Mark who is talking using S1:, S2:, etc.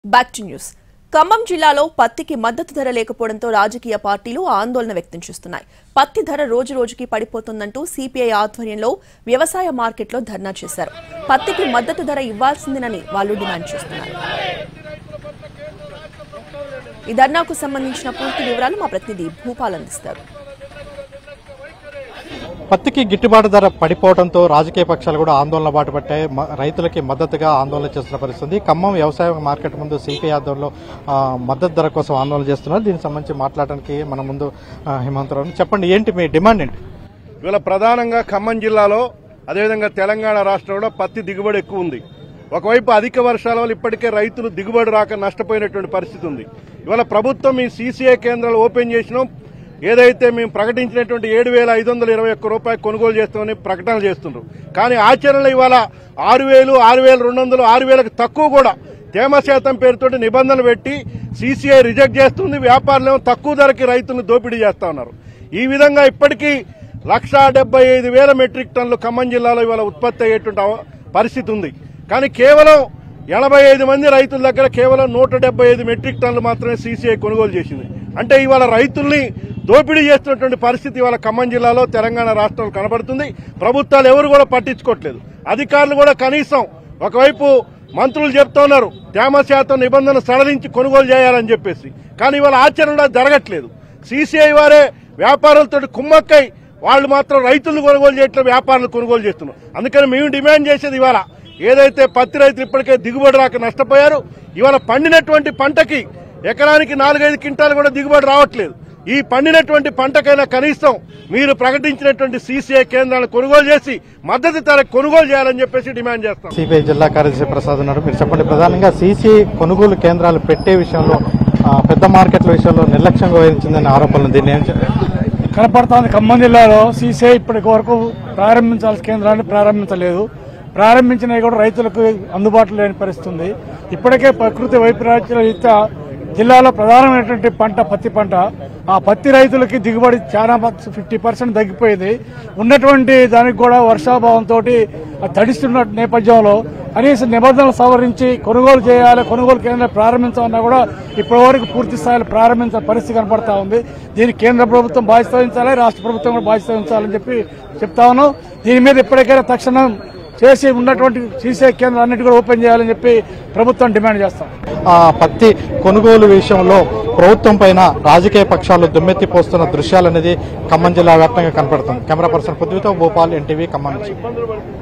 S1: Back to news Khammam జిల్లాలో పత్తికి మద్దతు ధర లేకపోవడంతో రాజకీయ పార్టీలు ఆందోళన వ్యక్తం చేస్తున్నాయి పత్తి ధర రోజు రోజుకి పడిపోతుందంటూ సిపిఐ ఆధ్వర్యంలో వ్యవసాయ మార్కెట్లో ధర్నా చేశారు పత్తికి మద్దతు ధర ఇవ్వాల్సిందేనని వాళ్ళు డిమాండ్ చేస్తున్నారు ఈ ధర్నాకు సంబంధించిన పూర్తి వివరాలు మా ప్రతినిధి భూపాల్ అందిస్తారు
S2: పత్తికి గిట్టుబాటు ధర పడిపోవడంతో రాజకీయ పక్షాలు కూడా ఆందోళన బాటు పట్టాయి మ- రైతులకి మద్దతుగా ఆందోళన చేస్తున్న పరిస్థితి ఖమ్మం వ్యవసాయ మార్కెట్ ముందు సిపిఐ ఆధ్వర్యంలో ఆ, మద్దతు ధర కోసం ఆందోళన చేస్తున్నారు దీనికి సంబంధించి మాట్లాడడానికి మన ముందు ఆ, హిమంతరావు చెప్పండి ఏంటి మీ డిమాండ్ ఏంటి
S3: ఇవాళ ప్రధానంగా ఖమ్మం జిల్లాలో అదేవిధంగా తెలంగాణ రాష్ట్రంలో పత్తి దిగుబడి ఎక్కువ ఉంది ఒకవైపు అధిక వర్షాల వల్ల ఇప్పటికే రైతులు దిగుబడి రాక నష్టపోయినటువంటి పరిస్థితి ఉంది ఇవాళ ప్రభుత్వం ఈ సీసీఐ కేంద్రాలు ఓపెన్ చేసినాం ఏదైతే మేము ప్రకటించినటువంటి ఏడు వేల ఐదు వందల ఇరవై ఒక్క రూపాయలు కొనుగోలు చేస్తామని ప్రకటన చేస్తున్నారు కానీ ఆచరణలో ఇవాళ ఆరు వేలు ఆరు వేల రెండు వందలు ఆరు వేలకు తక్కువ కూడా తేమ శాతం పేరుతోటి నిబంధనలు పెట్టి సీసీఐ రిజెక్ట్ చేస్తుంది వ్యాపారులు తక్కువ ధరకి రైతులను దోపిడీ చేస్తా ఉన్నారు ఈ విధంగా ఇప్పటికీ లక్షా డెబ్బై ఐదు వేల మెట్రిక్ టన్నులు ఖమ్మం జిల్లాలో ఇవాళ ఉత్పత్తి అయ్యేటువంటి అవ- పరిస్థితి ఉంది కానీ కేవలం ఎనభై ఐదు మంది రైతుల దగ్గర కేవలం నూట డెబ్బై ఐదు మెట్రిక్ టన్నులు మాత్రమే సీసీఐ కొనుగోలు చేసింది అంటే ఇవాళ రైతుల్ని దోపిడీ చేస్తున్నటువంటి పరిస్థితి ఇవాళ ఖమ్మం జిల్లాలో తెలంగాణ రాష్ట్రంలో కనబడుతుంది ప్రభుత్వాలు ఎవరు కూడా పట్టించుకోవట్లేదు అధికారులు కూడా కనీసం ఒకవైపు మంత్రులు చెప్తున్నారు తేమ శాతం నిబంధన సడలించి కొనుగోలు చేయాలని చెప్పేసి కానీ ఇవాళ ఆచరణలో జరగట్లేదు సీసీఐ వారే వ్యాపారులతో కుమ్మక్కై వాళ్ళు మాత్రం రైతులు కొనుగోలు చేయట్లేదు వ్యాపారులు కొనుగోలు చేస్తున్నారు అందుకని మేము డిమాండ్ చేసేది ఇవాళ ఏదైతే పత్తి రైతులు ఇప్పటికే దిగుబడి రాక నష్టపోయారు ఇవాళ పండినటువంటి పంటకి ఎకరానికి నాలుగైదు క్వింటాలు కూడా దిగుబడి రావట్లేదు ఈ పండినటువంటి పంటకైనా కనీసం మీరు ప్రకటించినటువంటి సీసీఐ కేంద్రాలను కొనుగోలు చేసి మద్దతు ధర కొనుగోలు చేయాలని చెప్పేసి డిమాండ్ చేస్తాం
S2: సిపిఐ జిల్లా కార్యదర్శి ప్రసాద్ ఉన్నారు మీరు చెప్పండి ప్రధానంగా సీసీ కొనుగోలు కేంద్రాలు పెట్టే విషయంలో ఆ, పెద్ద మార్కెట్ల విషయంలో నిర్లక్ష్యంగా వహించిందనే ఆరోపణలు దీన్ని ఏం చెప్తారు?
S4: కనపడుతోంది ఖమ్మం జిల్లాలో సీసీఐ ఇప్పటి వరకు ప్రారంభించాల్సిన కేంద్రాన్ని ప్రారంభించలేదు ప్రారంభించినవి కూడా రైతులకు అందుబాటులో లేని పరిస్థితి ఉంది ఇప్పటికే ప్రకృతి వైపరీత్యాల రీత్యా జిల్లాలో ప్రధానమైనటువంటి పంట పత్తి పంట ఆ పత్తి రైతులకి దిగుబడి చాలా ఫిఫ్టీ పర్సెంట్ తగ్గిపోయింది ఉన్నటువంటి దానికి కూడా వర్షాభావంతో తడిస్తున్న నేపథ్యంలో కనీసం నిబంధనలు సవరించి కొనుగోలు చేయాలి కొనుగోలు కేంద్రం ప్రారంభించాలన్నా కూడా ఇప్పటివరకు పూర్తి స్థాయిలో ప్రారంభించిన పరిస్థితి కనపడతా ఉంది దీనికి కేంద్ర ప్రభుత్వం బాధ్యత వహించాలి రాష్ట్ర ప్రభుత్వం కూడా బాధ్యత వహించాలని చెప్పి చెప్తా ఉన్నాం దీని మీద ఇప్పటికైనా తక్షణం చేసి ఉన్నటువంటి సీసీ కేంద్రాలన్నిటి కూడా ఓపెన్ చేయాలని చెప్పి ప్రభుత్వం డిమాండ్ చేస్తాం
S2: ఆ పత్తి కొనుగోలు విషయంలో ప్రభుత్వం పైన రాజకీయ పక్షాలు దుమ్మెత్తి పోస్తున్న దృశ్యాలు అనేది ఖమ్మం జిల్లా వ్యాప్తంగా కనపడుతుంది కెమెరా పర్సన్ పృథ్వీతో భూపాల్ ఎన్టీవీ ఖమ్మం నుంచి